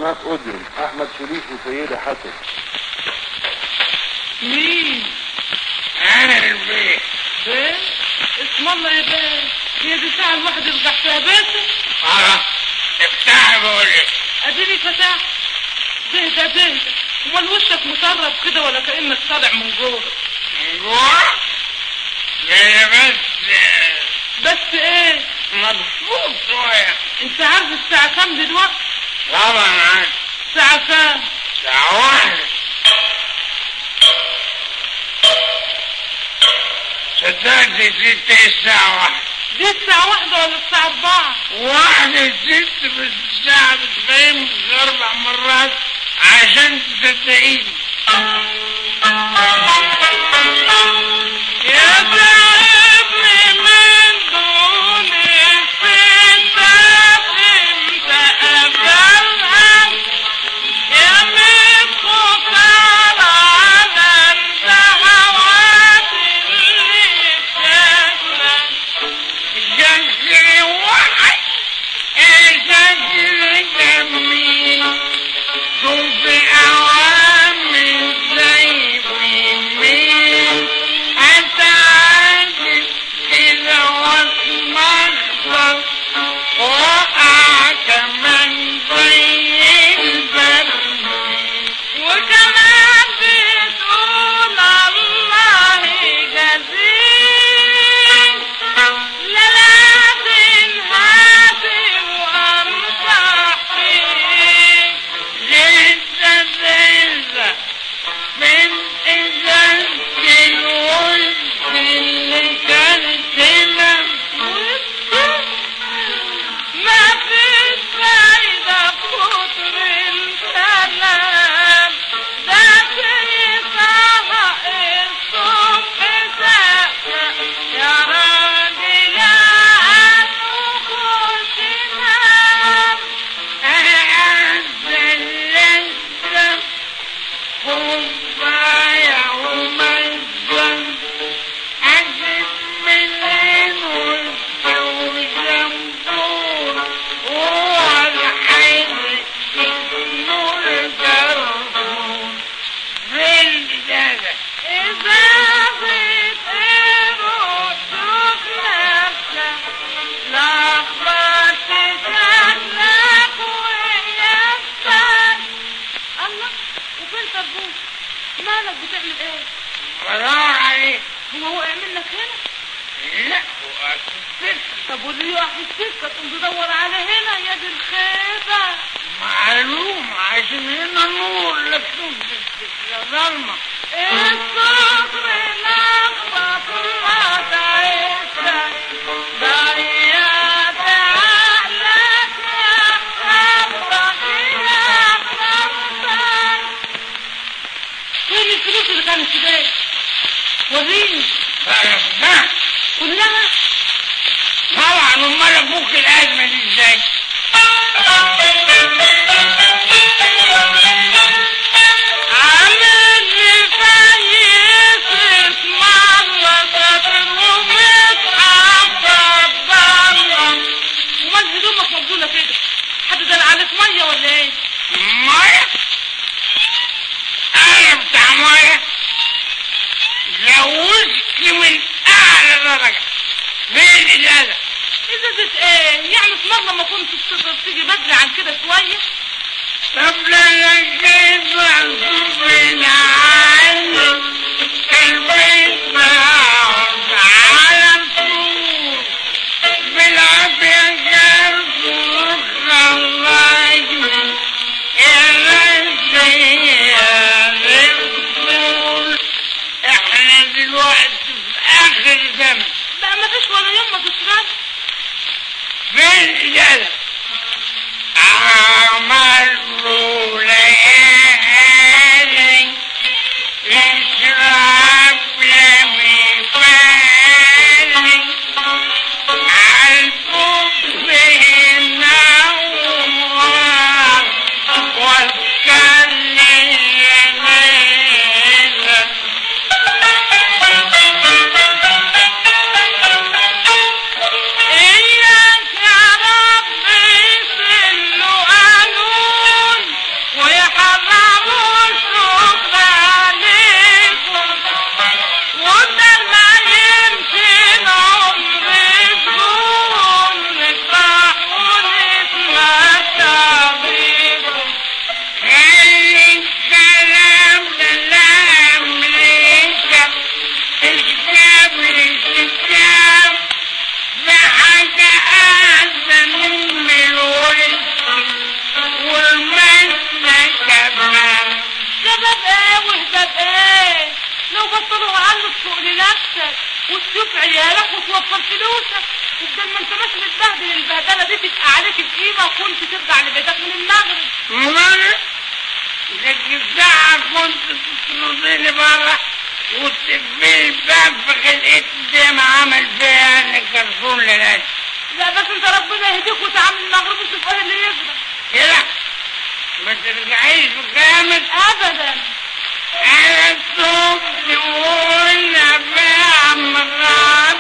قناة اوديون احمد شريف وسيدة حسن مين انا البيت بيه اسم الله يا بيه هي دي الساعة الواحد يرجع فيها بيته خلاص افتحي بقول لك اديني فتح بيه ده بيه امال وشك مطرب كده ولا كأنك طالع من جوه من جوه ده بس بس ايه مبسوط شوية انت عارف الساعة كام دلوقتي طبعا عارف الساعة كام ساعة واحدة صدقتي ست الساعة واحدة دي الساعة واحدة ولا الساعة اربعة واحدة ست في الساعة بتفهمك أربع مرات عشان تصدقيني يا تعبني من دون الستات انت ابدالها يا متخسر على الشهوات اللي بتاكلك شكلي واحد شكلي جميل شوف أوامر زي مين أتعجب كده واتمخضر وقع كمان زي البرميل وكمان بتقول الله يجازيك لا لازم هاتي وامسح فيك لسه لسه من إذا الوجه اللي كان هنا ما فيش فايدة بكتر الكلام ده تيساها الصبح ساعة يا راجل قاعد وخش نام أنزل لسه كوباية ومزن أجيب منين وزنبور والحين اسمه الجرسون في الجنة إذا بتقروا شوف نفسك لخبطت شكلك ويبسك الله وفين طربوش مالك بتعمل ايه بدور عليه هو وقع منك هنا لا هو أكتب طب واللي يقع في السكة تقوم تدور على هنا يا دي الخيبة معلوم عشان هنا نور لكن في السكة ظلمة الصبر لخبط الله تعيشك ضيعت عقلك يا خبرك يا خبرك فين الفلوس اللي كانت في بيت وريني فرحنا كلها طبعا امال ابوك الازمه دي ازاي عامل لي فايس اسم الله ساتر ومتحفظ بالله امال هدومك مبذوله كده حد دل عليك ميه ولا ايه؟ ميه انا بتاع ميه زوجت من اعلى درجه فين الازازه ازازة ايه؟ يعني اسم الله ما كنت تقدر تيجي بدري عن كده شويه؟ طب لما كيف غصب عني البيت بقعد على طول بالعافية جرسوا خرجني إلى الرسول احنا دلوقتي في آخر زمن بقى ما فيش ولا يوم ما تشرب فين الإجازة؟ عملوا ليالي يشرب لمي بالي عالبوب النوم واتكلم ليلة إياك يا رب بايه واهدى بايه لو بطلوا عنه تسوق لنفسك وتشوف عيالك وتوفر فلوسك وبدل ما انت ماشي متبهدل البهدله دي تبقى عليك القيمه وكنت ترجع لبيتك من المغرب مرة لك الساعة كنت تطرديني برا وتقفلي الباب في خلقتي زي ما عمل فيها انا كرسون للأسف لا بس انت ربنا يهديك وتعامل المغرب وتشوف ايه اللي يجرى كده ما ترجعيش بكامل ابدا انا الصبح والنبي عم الراجل